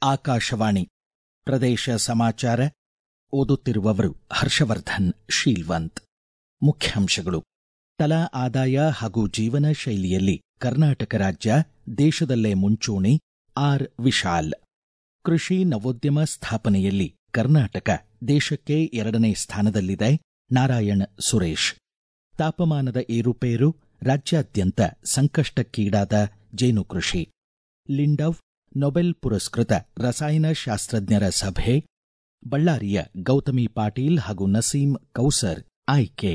ಆಕಾಶವಾಣಿ ಪ್ರದೇಶ ಸಮಾಚಾರ ಓದುತ್ತಿರುವವರು ಹರ್ಷವರ್ಧನ್ ಶೀಲ್ವಂತ್ ಮುಖ್ಯಾಂಶಗಳು ತಲಾ ಆದಾಯ ಹಾಗೂ ಜೀವನ ಶೈಲಿಯಲ್ಲಿ ಕರ್ನಾಟಕ ರಾಜ್ಯ ದೇಶದಲ್ಲೇ ಮುಂಚೂಣಿ ಆರ್ ವಿಶಾಲ್ ಕೃಷಿ ನವೋದ್ಯಮ ಸ್ಥಾಪನೆಯಲ್ಲಿ ಕರ್ನಾಟಕ ದೇಶಕ್ಕೆ ಎರಡನೇ ಸ್ಥಾನದಲ್ಲಿದೆ ನಾರಾಯಣ್ ಸುರೇಶ್ ತಾಪಮಾನದ ಏರುಪೇರು ರಾಜ್ಯಾದ್ಯಂತ ಸಂಕಷ್ಟಕ್ಕೀಡಾದ ಜೇನು ಕೃಷಿ ಲಿಂಡವ್ ನೊಬೆಲ್ ಪುರಸ್ಕೃತ ರಸಾಯನಶಾಸ್ತ್ರಜ್ಞರ ಸಭೆ ಬಳ್ಳಾರಿಯ ಗೌತಮಿ ಪಾಟೀಲ್ ಹಾಗೂ ನಸೀಂ ಕೌಸರ್ ಆಯ್ಕೆ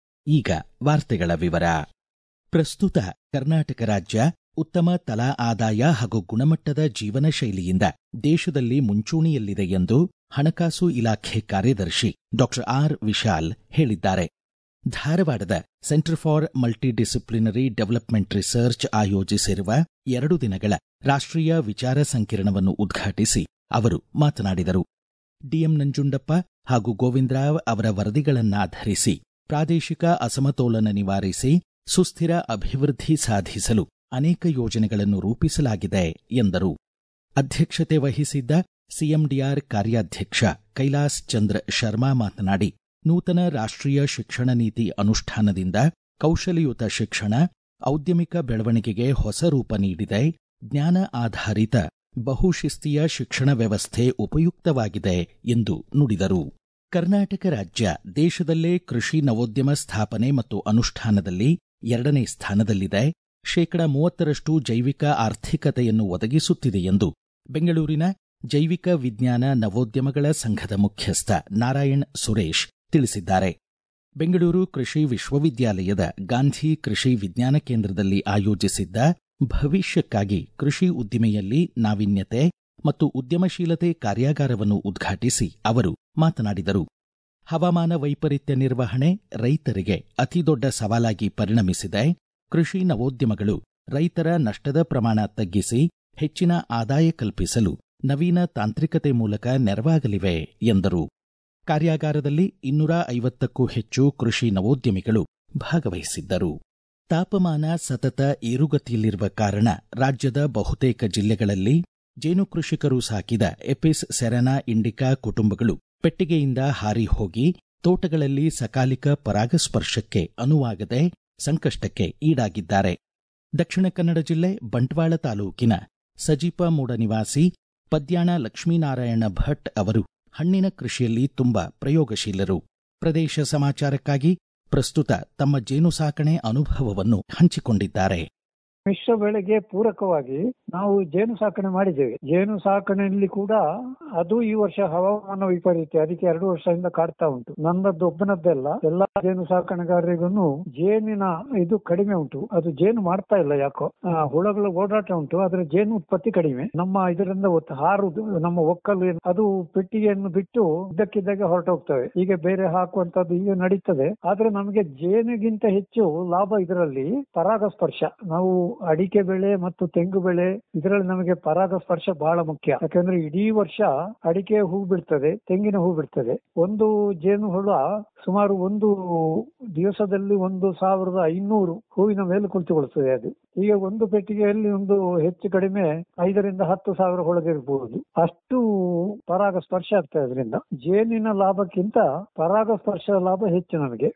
ಈಗ ವಾರ್ತೆಗಳ ವಿವರ ಪ್ರಸ್ತುತ ಕರ್ನಾಟಕ ರಾಜ್ಯ ಉತ್ತಮ ತಲಾ ಆದಾಯ ಹಾಗೂ ಗುಣಮಟ್ಟದ ಜೀವನ ಶೈಲಿಯಿಂದ ದೇಶದಲ್ಲಿ ಮುಂಚೂಣಿಯಲ್ಲಿದೆ ಎಂದು ಹಣಕಾಸು ಇಲಾಖೆ ಕಾರ್ಯದರ್ಶಿ ಡಾ ಆರ್ ವಿಶಾಲ್ ಹೇಳಿದ್ದಾರೆ ಧಾರವಾಡದ centre for multidisciplinary development research ಆಯೋಜಿಸಿರುವ ಎರಡು ದಿನಗಳ ರಾಷ್ಟ್ರೀಯ ವಿಚಾರ ಸಂಕಿರಣವನ್ನು ಉದ್ಘಾಟಿಸಿ ಅವರು ಮಾತನಾಡಿದರು ಡಿಎಂ ನಂಜುಂಡಪ್ಪ ಹಾಗೂ ಗೋವಿಂದರಾವ್ ಅವರ ವರದಿಗಳನ್ನಾಧರಿಸಿ ಪ್ರಾದೇಶಿಕ ಅಸಮತೋಲನ ನಿವಾರಿಸಿ ಸುಸ್ಥಿರ ಅಭಿವೃದ್ಧಿ ಸಾಧಿಸಲು ಅನೇಕ ಯೋಜನೆಗಳನ್ನು ರೂಪಿಸಲಾಗಿದೆ ಎಂದರು ಅಧ್ಯಕ್ಷತೆ ವಹಿಸಿದ್ದ ಸಿಎಂಡಿಆರ್ ಕಾರ್ಯಾಧ್ಯಕ್ಷ ಕೈಲಾಸ್ ಚಂದ್ರ ಶರ್ಮಾ ಮಾತನಾಡಿ ನೂತನ ರಾಷ್ಟ್ರೀಯ ಶಿಕ್ಷಣ ನೀತಿ ಅನುಷ್ಠಾನದಿಂದ ಕೌಶಲ್ಯಯುತ ಶಿಕ್ಷಣ ಔದ್ಯಮಿಕ ಬೆಳವಣಿಗೆಗೆ ಹೊಸ ರೂಪ ನೀಡಿದೆ ಜ್ಞಾನ ಆಧಾರಿತ ಬಹುಶಿಸ್ತೀಯ ಶಿಕ್ಷಣ ವ್ಯವಸ್ಥೆ ಉಪಯುಕ್ತವಾಗಿದೆ ಎಂದು ನುಡಿದರು ಕರ್ನಾಟಕ ರಾಜ್ಯ ದೇಶದಲ್ಲೇ ಕೃಷಿ ನವೋದ್ಯಮ ಸ್ಥಾಪನೆ ಮತ್ತು ಅನುಷ್ಠಾನದಲ್ಲಿ ಎರಡನೇ ಸ್ಥಾನದಲ್ಲಿದೆ ಶೇಕಡ ಮೂವತ್ತರಷ್ಟು ಜೈವಿಕ ಆರ್ಥಿಕತೆಯನ್ನು ಒದಗಿಸುತ್ತಿದೆ ಎಂದು ಬೆಂಗಳೂರಿನ ಜೈವಿಕ ವಿಜ್ಞಾನ ನವೋದ್ಯಮಗಳ ಸಂಘದ ಮುಖ್ಯಸ್ಥ ನಾರಾಯಣ್ ಸುರೇಶ್ ತಿಳಿಸಿದ್ದಾರೆ ಬೆಂಗಳೂರು ಕೃಷಿ ವಿಶ್ವವಿದ್ಯಾಲಯದ ಗಾಂಧಿ ಕೃಷಿ ವಿಜ್ಞಾನ ಕೇಂದ್ರದಲ್ಲಿ ಆಯೋಜಿಸಿದ್ದ ಭವಿಷ್ಯಕ್ಕಾಗಿ ಕೃಷಿ ಉದ್ದಿಮೆಯಲ್ಲಿ ನಾವೀನ್ಯತೆ ಮತ್ತು ಉದ್ಯಮಶೀಲತೆ ಕಾರ್ಯಾಗಾರವನ್ನು ಉದ್ಘಾಟಿಸಿ ಅವರು ಮಾತನಾಡಿದರು ಹವಾಮಾನ ವೈಪರೀತ್ಯ ನಿರ್ವಹಣೆ ರೈತರಿಗೆ ಅತಿದೊಡ್ಡ ಸವಾಲಾಗಿ ಪರಿಣಮಿಸಿದೆ ಕೃಷಿ ನವೋದ್ಯಮಗಳು ರೈತರ ನಷ್ಟದ ಪ್ರಮಾಣ ತಗ್ಗಿಸಿ ಹೆಚ್ಚಿನ ಆದಾಯ ಕಲ್ಪಿಸಲು ನವೀನ ತಾಂತ್ರಿಕತೆ ಮೂಲಕ ನೆರವಾಗಲಿವೆ ಎಂದರು ಕಾರ್ಯಾಗಾರದಲ್ಲಿ ಇನ್ನೂರ ಐವತ್ತಕ್ಕೂ ಹೆಚ್ಚು ಕೃಷಿ ನವೋದ್ಯಮಿಗಳು ಭಾಗವಹಿಸಿದ್ದರು ತಾಪಮಾನ ಸತತ ಏರುಗತಿಯಲ್ಲಿರುವ ಕಾರಣ ರಾಜ್ಯದ ಬಹುತೇಕ ಜಿಲ್ಲೆಗಳಲ್ಲಿ ಜೇನು ಕೃಷಿಕರು ಸಾಕಿದ ಎಪಿಸ್ ಸೆರೆನಾ ಇಂಡಿಕಾ ಕುಟುಂಬಗಳು ಪೆಟ್ಟಿಗೆಯಿಂದ ಹಾರಿ ಹೋಗಿ ತೋಟಗಳಲ್ಲಿ ಸಕಾಲಿಕ ಪರಾಗಸ್ಪರ್ಶಕ್ಕೆ ಅನುವಾಗದೆ ಸಂಕಷ್ಟಕ್ಕೆ ಈಡಾಗಿದ್ದಾರೆ ದಕ್ಷಿಣ ಕನ್ನಡ ಜಿಲ್ಲೆ ಬಂಟ್ವಾಳ ತಾಲೂಕಿನ ಸಜಿಪ ಮೂಡ ನಿವಾಸಿ ಪದ್ಯಾಣ ಲಕ್ಷ್ಮೀನಾರಾಯಣ ಭಟ್ ಅವರು ಹಣ್ಣಿನ ಕೃಷಿಯಲ್ಲಿ ತುಂಬಾ ಪ್ರಯೋಗಶೀಲರು ಪ್ರದೇಶ ಸಮಾಚಾರಕ್ಕಾಗಿ ಪ್ರಸ್ತುತ ತಮ್ಮ ಜೇನು ಸಾಕಣೆ ಅನುಭವವನ್ನು ಹಂಚಿಕೊಂಡಿದ್ದಾರೆ ಮಿಶ್ರ ಬೆಳೆಗೆ ಪೂರಕವಾಗಿ ನಾವು ಜೇನು ಸಾಕಣೆ ಮಾಡಿದ್ದೇವೆ ಜೇನು ಸಾಕಣೆಯಲ್ಲಿ ಕೂಡ ಅದು ಈ ವರ್ಷ ಹವಾಮಾನ ವೈಪರೀತ್ಯ ಅದಕ್ಕೆ ಎರಡು ವರ್ಷದಿಂದ ಕಾಡ್ತಾ ಉಂಟು ನನ್ನದ್ದು ಒಬ್ಬನದ್ದೆಲ್ಲ ಎಲ್ಲಾ ಜೇನು ಸಾಕಣೆಗಾರರಿಗೂ ಜೇನಿನ ಇದು ಕಡಿಮೆ ಉಂಟು ಅದು ಜೇನು ಮಾಡ್ತಾ ಇಲ್ಲ ಯಾಕೋ ಆ, ಹುಳಗಳ ಓಡಾಟ ಉಂಟು ಆದ್ರೆ ಜೇನು ಉತ್ಪತ್ತಿ ಕಡಿಮೆ ನಮ್ಮ ಇದರಿಂದ ಒತ್ತು ಹಾರುದು ನಮ್ಮ ಒಕ್ಕಲು ಏನು- ಅದು ಪೆಟ್ಟಿಗೆಯನ್ನು ಬಿಟ್ಟು ಇದ್ದಕ್ಕಿದ್ದಾಗೆ ಹೊರಟೋಗ್ತವೆ ಈಗ ಬೇರೆ ಹಾಕುವಂತದ್ದು ಈಗ ನಡೀತದೆ ಆದ್ರೆ ನಮಗೆ ಜೇನಿಗಿಂತ ಹೆಚ್ಚು ಲಾಭ ಇದರಲ್ಲಿ ಪರಾಗಸ್ಪರ್ಶ ನಾವು ಅಡಿಕೆ ಬೆಳೆ ಮತ್ತು ತೆಂಗು ಬೆಳೆ ಇದರಲ್ಲಿ ನಮಗೆ ಪರಾಗಸ್ಪರ್ಶ ಬಹಳ ಮುಖ್ಯ ಯಾಕಂದ್ರೆ ಇಡೀ ವರ್ಷ ಅಡಿಕೆ ಹೂ ಬಿಡ್ತದೆ ತೆಂಗಿನ ಹೂ ಬಿಡ್ತದೆ ಒಂದು ಜೇನು ಹುಳ ಸುಮಾರು ಒಂದು ದಿವಸದಲ್ಲಿ ಒಂದು ಸಾವಿರದ ಐನೂರು ಹೂವಿನ ಮೇಲೆ ಕುಳಿತುಕೊಳ್ತದೆ ಅದು ಈಗ ಒಂದು ಪೆಟ್ಟಿಗೆಯಲ್ಲಿ ಒಂದು ಹೆಚ್ಚು ಕಡಿಮೆ ಐದರಿಂದ ಹತ್ತು ಸಾವಿರ ಹೊಳಗಿರಬಹುದು ಅಷ್ಟು ಪರಾಗಸ್ಪರ್ಶ ಆಗ್ತದೆ ಅದರಿಂದ ಜೇನಿನ ಲಾಭಕ್ಕಿಂತ ಪರಾಗಸ್ಪರ್ಶ ಲಾಭ ಹೆಚ್ಚು ನಮಗೆ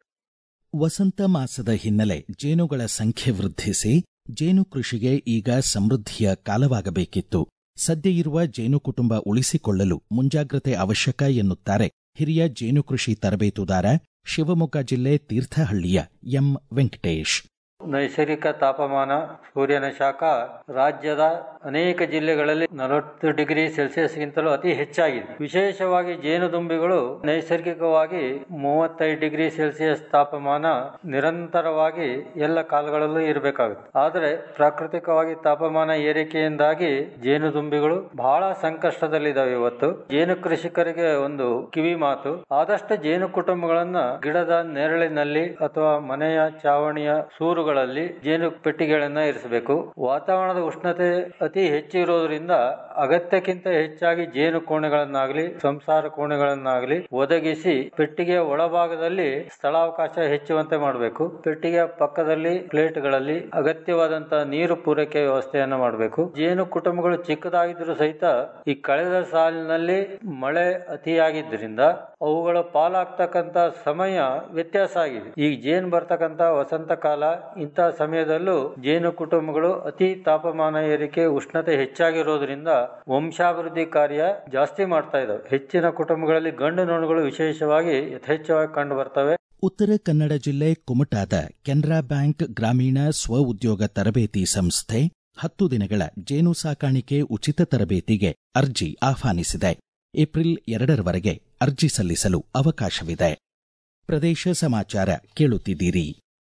ವಸಂತ ಮಾಸದ ಹಿನ್ನೆಲೆ ಜೇನುಗಳ ಸಂಖ್ಯೆ ವೃದ್ಧಿಸಿ ಜೇನು ಕೃಷಿಗೆ ಈಗ ಸಮೃದ್ಧಿಯ ಕಾಲವಾಗಬೇಕಿತ್ತು ಸದ್ಯ ಇರುವ ಜೇನು ಕುಟುಂಬ ಉಳಿಸಿಕೊಳ್ಳಲು ಮುಂಜಾಗ್ರತೆ ಅವಶ್ಯಕ ಎನ್ನುತ್ತಾರೆ ಹಿರಿಯ ಜೇನು ಕೃಷಿ ತರಬೇತುದಾರ ಶಿವಮೊಗ್ಗ ಜಿಲ್ಲೆ ತೀರ್ಥಹಳ್ಳಿಯ ಎಂ ವೆಂಕಟೇಶ್ ನೈಸರ್ಗಿಕ ತಾಪಮಾನ ಸೂರ್ಯನ ಶಾಖ ರಾಜ್ಯದ ಅನೇಕ ಜಿಲ್ಲೆಗಳಲ್ಲಿ ನಲವತ್ತು ಡಿಗ್ರಿ ಸೆಲ್ಸಿಯಸ್ಗಿಂತಲೂ ಅತಿ ಹೆಚ್ಚಾಗಿದೆ ವಿಶೇಷವಾಗಿ ಜೇನುದುಂಬಿಗಳು ನೈಸರ್ಗಿಕವಾಗಿ ಮೂವತ್ತೈದು ಡಿಗ್ರಿ ಸೆಲ್ಸಿಯಸ್ ತಾಪಮಾನ ನಿರಂತರವಾಗಿ ಎಲ್ಲ ಕಾಲಗಳಲ್ಲೂ ಇರಬೇಕಾಗುತ್ತೆ ಆದರೆ ಪ್ರಾಕೃತಿಕವಾಗಿ ತಾಪಮಾನ ಏರಿಕೆಯಿಂದಾಗಿ ಜೇನುದುಂಬಿಗಳು ಬಹಳ ಸಂಕಷ್ಟದಲ್ಲಿದ್ದಾವೆ ಇವತ್ತು ಜೇನು ಕೃಷಿಕರಿಗೆ ಒಂದು ಕಿವಿ ಮಾತು ಆದಷ್ಟು ಜೇನು ಕುಟುಂಬಗಳನ್ನ ಗಿಡದ ನೆರಳಿನಲ್ಲಿ ಅಥವಾ ಮನೆಯ ಚಾವಣಿಯ ಸೂರುಗಳ ಅವುಗಳಲ್ಲಿ ಜೇನು ಪೆಟ್ಟಿಗೆಗಳನ್ನ ಇರಿಸಬೇಕು ವಾತಾವರಣದ ಉಷ್ಣತೆ ಅತಿ ಹೆಚ್ಚು ಇರೋದ್ರಿಂದ ಅಗತ್ಯಕ್ಕಿಂತ ಹೆಚ್ಚಾಗಿ ಜೇನು ಕೋಣೆಗಳನ್ನಾಗಲಿ ಸಂಸಾರ ಕೋಣೆಗಳನ್ನಾಗಲಿ ಒದಗಿಸಿ ಪೆಟ್ಟಿಗೆಯ ಒಳಭಾಗದಲ್ಲಿ ಸ್ಥಳಾವಕಾಶ ಹೆಚ್ಚುವಂತೆ ಮಾಡಬೇಕು ಪೆಟ್ಟಿಗೆಯ ಪಕ್ಕದಲ್ಲಿ ಪ್ಲೇಟ್ಗಳಲ್ಲಿ ಅಗತ್ಯವಾದಂತಹ ನೀರು ಪೂರೈಕೆ ವ್ಯವಸ್ಥೆಯನ್ನು ಮಾಡಬೇಕು ಜೇನು ಕುಟುಂಬಗಳು ಚಿಕ್ಕದಾಗಿದ್ದರೂ ಸಹಿತ ಈ ಕಳೆದ ಸಾಲಿನಲ್ಲಿ ಮಳೆ ಅತಿಯಾಗಿದ್ದರಿಂದ ಅವುಗಳ ಪಾಲಾಗ್ತಕ್ಕಂತ ಸಮಯ ವ್ಯತ್ಯಾಸ ಆಗಿದೆ ಈಗ ಜೇನು ಬರ್ತಕ್ಕಂತ ವಸಂತ ಕಾಲ ಇಂತಹ ಸಮಯದಲ್ಲೂ ಜೇನು ಕುಟುಂಬಗಳು ಅತಿ ತಾಪಮಾನ ಏರಿಕೆ ಉಷ್ಣತೆ ಹೆಚ್ಚಾಗಿರೋದ್ರಿಂದ ವಂಶಾಭಿವೃದ್ಧಿ ಕಾರ್ಯ ಜಾಸ್ತಿ ಮಾಡ್ತಾ ಇದಾವೆ ಹೆಚ್ಚಿನ ಕುಟುಂಬಗಳಲ್ಲಿ ಗಂಡು ನೊಣಗಳು ವಿಶೇಷವಾಗಿ ಯಥೇಚ್ಛವಾಗಿ ಕಂಡು ಬರ್ತವೆ ಉತ್ತರ ಕನ್ನಡ ಜಿಲ್ಲೆ ಕುಮಟಾದ ಕೆನರಾ ಬ್ಯಾಂಕ್ ಗ್ರಾಮೀಣ ಸ್ವ ಉದ್ಯೋಗ ತರಬೇತಿ ಸಂಸ್ಥೆ ಹತ್ತು ದಿನಗಳ ಜೇನು ಸಾಕಾಣಿಕೆ ಉಚಿತ ತರಬೇತಿಗೆ ಅರ್ಜಿ ಆಹ್ವಾನಿಸಿದೆ ಏಪ್ರಿಲ್ ಎರಡರವರೆಗೆ ಅರ್ಜಿ ಸಲ್ಲಿಸಲು ಅವಕಾಶವಿದೆ ಪ್ರದೇಶ ಸಮಾಚಾರ ಕೇಳುತ್ತಿದ್ದೀರಿ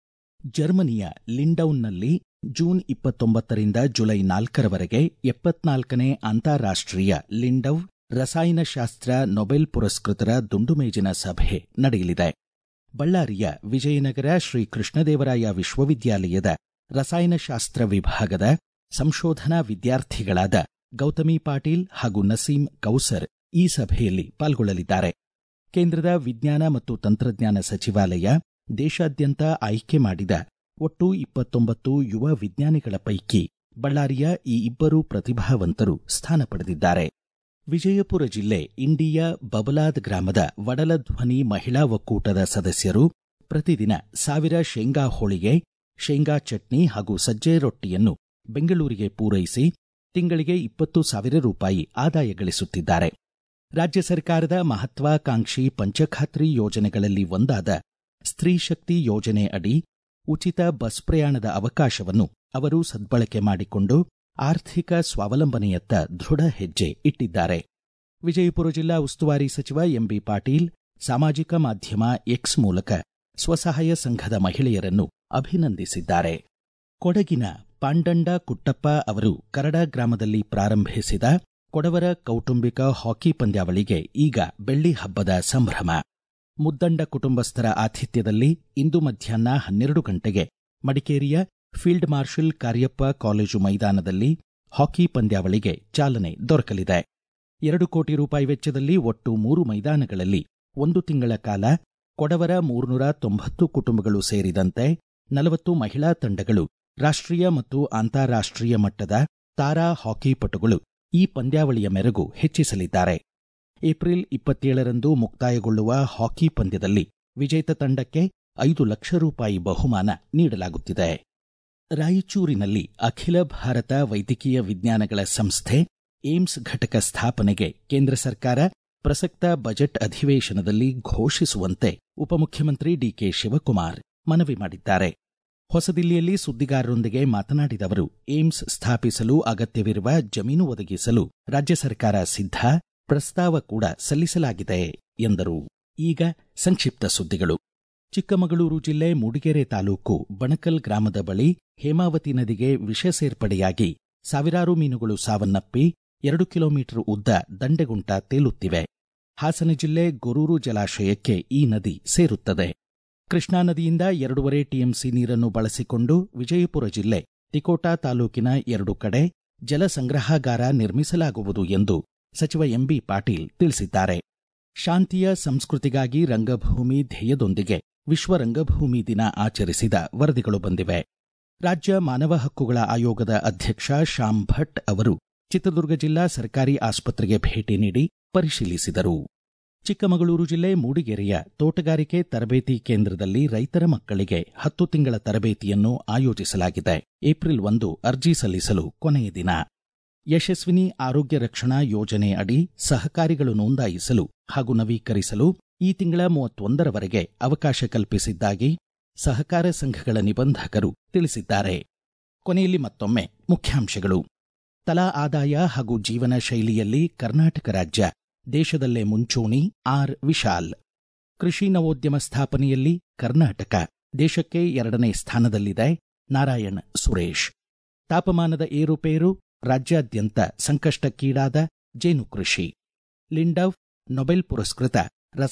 ಜರ್ಮನಿಯ ಲಿಂಡೌನ್ನಲ್ಲಿ ಜೂನ್ ಇಪ್ಪತ್ತೊಂಬತ್ತರಿಂದ ಜುಲೈ ನಾಲ್ಕರವರೆಗೆ ಎಪ್ಪತ್ನಾಲ್ಕನೇ ಅಂತಾರಾಷ್ಟ್ರೀಯ ಲಿಂಡವ್ ರಸಾಯನಶಾಸ್ತ್ರ ನೊಬೆಲ್ ಪುರಸ್ಕೃತರ ದುಂಡುಮೇಜಿನ ಸಭೆ ನಡೆಯಲಿದೆ ಬಳ್ಳಾರಿಯ ವಿಜಯನಗರ ಶ್ರೀ ಕೃಷ್ಣದೇವರಾಯ ವಿಶ್ವವಿದ್ಯಾಲಯದ ರಸಾಯನಶಾಸ್ತ್ರ ವಿಭಾಗದ ಸಂಶೋಧನಾ ವಿದ್ಯಾರ್ಥಿಗಳಾದ ಗೌತಮಿ ಪಾಟೀಲ್ ಹಾಗೂ ನಸೀಂ ಕೌಸರ್ ಈ ಸಭೆಯಲ್ಲಿ ಪಾಲ್ಗೊಳ್ಳಲಿದ್ದಾರೆ ಕೇಂದ್ರದ ವಿಜ್ಞಾನ ಮತ್ತು ತಂತ್ರಜ್ಞಾನ ಸಚಿವಾಲಯ ದೇಶಾದ್ಯಂತ ಆಯ್ಕೆ ಮಾಡಿದ ಒಟ್ಟು ಇಪ್ಪತ್ತೊಂಬತ್ತು ಯುವ ವಿಜ್ಞಾನಿಗಳ ಪೈಕಿ ಬಳ್ಳಾರಿಯ ಈ ಇಬ್ಬರು ಪ್ರತಿಭಾವಂತರು ಸ್ಥಾನ ಪಡೆದಿದ್ದಾರೆ ವಿಜಯಪುರ ಜಿಲ್ಲೆ ಇಂಡಿಯ ಬಬಲಾದ್ ಗ್ರಾಮದ ವಡಲಧ್ವನಿ ಮಹಿಳಾ ಒಕ್ಕೂಟದ ಸದಸ್ಯರು ಪ್ರತಿದಿನ ಸಾವಿರ ಶೇಂಗಾ ಹೋಳಿಗೆ ಶೇಂಗಾ ಚಟ್ನಿ ಹಾಗೂ ಸಜ್ಜೆ ರೊಟ್ಟಿಯನ್ನು ಬೆಂಗಳೂರಿಗೆ ಪೂರೈಸಿ ತಿಂಗಳಿಗೆ ಇಪ್ಪತ್ತು ಸಾವಿರ ರೂಪಾಯಿ ಆದಾಯ ಗಳಿಸುತ್ತಿದ್ದಾರೆ ರಾಜ್ಯ ಸರ್ಕಾರದ ಮಹತ್ವಾಕಾಂಕ್ಷಿ ಪಂಚಖಾತ್ರಿ ಯೋಜನೆಗಳಲ್ಲಿ ಒಂದಾದ ಸ್ತ್ರೀ ಶಕ್ತಿ ಯೋಜನೆ ಅಡಿ ಉಚಿತ ಬಸ್ ಪ್ರಯಾಣದ ಅವಕಾಶವನ್ನು ಅವರು ಸದ್ಬಳಕೆ ಮಾಡಿಕೊಂಡು ಆರ್ಥಿಕ ಸ್ವಾವಲಂಬನೆಯತ್ತ ದೃಢ ಹೆಜ್ಜೆ ಇಟ್ಟಿದ್ದಾರೆ ವಿಜಯಪುರ ಜಿಲ್ಲಾ ಉಸ್ತುವಾರಿ ಸಚಿವ ಎಂಬಿ ಪಾಟೀಲ್ ಸಾಮಾಜಿಕ ಮಾಧ್ಯಮ ಎಕ್ಸ್ ಮೂಲಕ ಸ್ವಸಹಾಯ ಸಂಘದ ಮಹಿಳೆಯರನ್ನು ಅಭಿನಂದಿಸಿದ್ದಾರೆ ಕೊಡಗಿನ ಪಾಂಡಂಡ ಕುಟ್ಟಪ್ಪ ಅವರು ಕರಡ ಗ್ರಾಮದಲ್ಲಿ ಪ್ರಾರಂಭಿಸಿದ ಕೊಡವರ ಕೌಟುಂಬಿಕ ಹಾಕಿ ಪಂದ್ಯಾವಳಿಗೆ ಈಗ ಬೆಳ್ಳಿ ಹಬ್ಬದ ಸಂಭ್ರಮ ಮುದ್ದಂಡ ಕುಟುಂಬಸ್ಥರ ಆತಿಥ್ಯದಲ್ಲಿ ಇಂದು ಮಧ್ಯಾಹ್ನ ಹನ್ನೆರಡು ಗಂಟೆಗೆ ಮಡಿಕೇರಿಯ ಫೀಲ್ಡ್ ಮಾರ್ಷಲ್ ಕಾರ್ಯಪ್ಪ ಕಾಲೇಜು ಮೈದಾನದಲ್ಲಿ ಹಾಕಿ ಪಂದ್ಯಾವಳಿಗೆ ಚಾಲನೆ ದೊರಕಲಿದೆ ಎರಡು ಕೋಟಿ ರೂಪಾಯಿ ವೆಚ್ಚದಲ್ಲಿ ಒಟ್ಟು ಮೂರು ಮೈದಾನಗಳಲ್ಲಿ ಒಂದು ತಿಂಗಳ ಕಾಲ ಕೊಡವರ ಮೂರ್ನೂರ ತೊಂಬತ್ತು ಕುಟುಂಬಗಳು ಸೇರಿದಂತೆ ನಲವತ್ತು ಮಹಿಳಾ ತಂಡಗಳು ರಾಷ್ಟ್ರೀಯ ಮತ್ತು ಅಂತಾರಾಷ್ಟ್ರೀಯ ಮಟ್ಟದ ತಾರಾ ಹಾಕಿ ಪಟುಗಳು ಈ ಪಂದ್ಯಾವಳಿಯ ಮೆರುಗು ಹೆಚ್ಚಿಸಲಿದ್ದಾರೆ ಏಪ್ರಿಲ್ ಇಪ್ಪತ್ತೇಳರಂದು ಮುಕ್ತಾಯಗೊಳ್ಳುವ ಹಾಕಿ ಪಂದ್ಯದಲ್ಲಿ ವಿಜೇತ ತಂಡಕ್ಕೆ ಐದು ಲಕ್ಷ ರೂಪಾಯಿ ಬಹುಮಾನ ನೀಡಲಾಗುತ್ತಿದೆ ರಾಯಚೂರಿನಲ್ಲಿ ಅಖಿಲ ಭಾರತ ವೈದ್ಯಕೀಯ ವಿಜ್ಞಾನಗಳ ಸಂಸ್ಥೆ ಏಮ್ಸ್ ಘಟಕ ಸ್ಥಾಪನೆಗೆ ಕೇಂದ್ರ ಸರ್ಕಾರ ಪ್ರಸಕ್ತ ಬಜೆಟ್ ಅಧಿವೇಶನದಲ್ಲಿ ಘೋಷಿಸುವಂತೆ ಉಪಮುಖ್ಯಮಂತ್ರಿ ಡಿಕೆ ಶಿವಕುಮಾರ್ ಮನವಿ ಮಾಡಿದ್ದಾರೆ ಹೊಸದಿಲ್ಲಿಯಲ್ಲಿ ಸುದ್ದಿಗಾರರೊಂದಿಗೆ ಮಾತನಾಡಿದ ಅವರು ಏಮ್ಸ್ ಸ್ಥಾಪಿಸಲು ಅಗತ್ಯವಿರುವ ಜಮೀನು ಒದಗಿಸಲು ರಾಜ್ಯ ಸರ್ಕಾರ ಸಿದ್ಧ ಪ್ರಸ್ತಾವ ಕೂಡ ಸಲ್ಲಿಸಲಾಗಿದೆ ಎಂದರು ಈಗ ಸಂಕ್ಷಿಪ್ತ ಸುದ್ದಿಗಳು ಚಿಕ್ಕಮಗಳೂರು ಜಿಲ್ಲೆ ಮೂಡಿಗೆರೆ ತಾಲೂಕು ಬಣಕಲ್ ಗ್ರಾಮದ ಬಳಿ ಹೇಮಾವತಿ ನದಿಗೆ ವಿಷ ಸೇರ್ಪಡೆಯಾಗಿ ಸಾವಿರಾರು ಮೀನುಗಳು ಸಾವನ್ನಪ್ಪಿ ಎರಡು ಕಿಲೋಮೀಟರ್ ಉದ್ದ ದಂಡೆಗುಂಟ ತೇಲುತ್ತಿವೆ ಹಾಸನ ಜಿಲ್ಲೆ ಗೊರೂರು ಜಲಾಶಯಕ್ಕೆ ಈ ನದಿ ಸೇರುತ್ತದೆ ಕೃಷ್ಣಾ ನದಿಯಿಂದ ಎರಡೂವರೆ ಟಿಎಂಸಿ ನೀರನ್ನು ಬಳಸಿಕೊಂಡು ವಿಜಯಪುರ ಜಿಲ್ಲೆ ತಿಕೋಟಾ ತಾಲೂಕಿನ ಎರಡು ಕಡೆ ಜಲ ಸಂಗ್ರಹಾಗಾರ ನಿರ್ಮಿಸಲಾಗುವುದು ಎಂದು ಸಚಿವ ಎಂಬಿ ಪಾಟೀಲ್ ತಿಳಿಸಿದ್ದಾರೆ ಶಾಂತಿಯ ಸಂಸ್ಕೃತಿಗಾಗಿ ರಂಗಭೂಮಿ ಧ್ಯೇಯದೊಂದಿಗೆ ವಿಶ್ವ ರಂಗಭೂಮಿ ದಿನ ಆಚರಿಸಿದ ವರದಿಗಳು ಬಂದಿವೆ ರಾಜ್ಯ ಮಾನವ ಹಕ್ಕುಗಳ ಆಯೋಗದ ಅಧ್ಯಕ್ಷ ಶ್ಯಾಮ್ ಭಟ್ ಅವರು ಚಿತ್ರದುರ್ಗ ಜಿಲ್ಲಾ ಸರ್ಕಾರಿ ಆಸ್ಪತ್ರೆಗೆ ಭೇಟಿ ನೀಡಿ ಪರಿಶೀಲಿಸಿದರು ಚಿಕ್ಕಮಗಳೂರು ಜಿಲ್ಲೆ ಮೂಡಿಗೆರೆಯ ತೋಟಗಾರಿಕೆ ತರಬೇತಿ ಕೇಂದ್ರದಲ್ಲಿ ರೈತರ ಮಕ್ಕಳಿಗೆ ಹತ್ತು ತಿಂಗಳ ತರಬೇತಿಯನ್ನು ಆಯೋಜಿಸಲಾಗಿದೆ ಏಪ್ರಿಲ್ ಒಂದು ಅರ್ಜಿ ಸಲ್ಲಿಸಲು ಕೊನೆಯ ದಿನ ಯಶಸ್ವಿನಿ ಆರೋಗ್ಯ ರಕ್ಷಣಾ ಯೋಜನೆ ಅಡಿ ಸಹಕಾರಿಗಳು ನೋಂದಾಯಿಸಲು ಹಾಗೂ ನವೀಕರಿಸಲು ಈ ತಿಂಗಳ ಮೂವತ್ತೊಂದರವರೆಗೆ ಅವಕಾಶ ಕಲ್ಪಿಸಿದ್ದಾಗಿ ಸಹಕಾರ ಸಂಘಗಳ ನಿಬಂಧಕರು ತಿಳಿಸಿದ್ದಾರೆ ಕೊನೆಯಲ್ಲಿ ಮತ್ತೊಮ್ಮೆ ಮುಖ್ಯಾಂಶಗಳು ತಲಾ ಆದಾಯ ಹಾಗೂ ಜೀವನ ಶೈಲಿಯಲ್ಲಿ ಕರ್ನಾಟಕ ರಾಜ್ಯ ದೇಶದಲ್ಲೇ ಮುಂಚೂಣಿ ಆರ್ ವಿಶಾಲ್ ಕೃಷಿ ನವೋದ್ಯಮ ಸ್ಥಾಪನೆಯಲ್ಲಿ ಕರ್ನಾಟಕ ದೇಶಕ್ಕೆ ಎರಡನೇ ಸ್ಥಾನದಲ್ಲಿದೆ ನಾರಾಯಣ್ ಸುರೇಶ್ ತಾಪಮಾನದ ಏರುಪೇರು ರಾಜ್ಯಾದ್ಯಂತ ಸಂಕಷ್ಟಕ್ಕೀಡಾದ ಜೇನು ಕೃಷಿ ಲಿಂಡವ್ ನೊಬೆಲ್ ಪುರಸ್ಕೃತ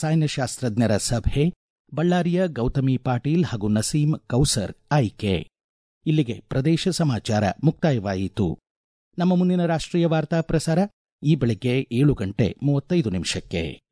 ರಸಾಯನಶಾಸ್ತ್ರಜ್ಞರ ಸಭೆ ಬಳ್ಳಾರಿಯ ಗೌತಮಿ ಪಾಟೀಲ್ ಹಾಗೂ ನಸೀಂ ಕೌಸರ್ ಆಯ್ಕೆ ಇಲ್ಲಿಗೆ ಪ್ರದೇಶ ಸಮಾಚಾರ ಮುಕ್ತಾಯವಾಯಿತು ನಮ್ಮ ಮುಂದಿನ ರಾಷ್ಟ್ರೀಯ ವಾರ್ತಾ ಪ್ರಸಾರ ಈ ಬೆಳಗ್ಗೆ ಏಳು ಗಂಟೆ ಮೂವತ್ತೈದು ನಿಮಿಷಕ್ಕೆ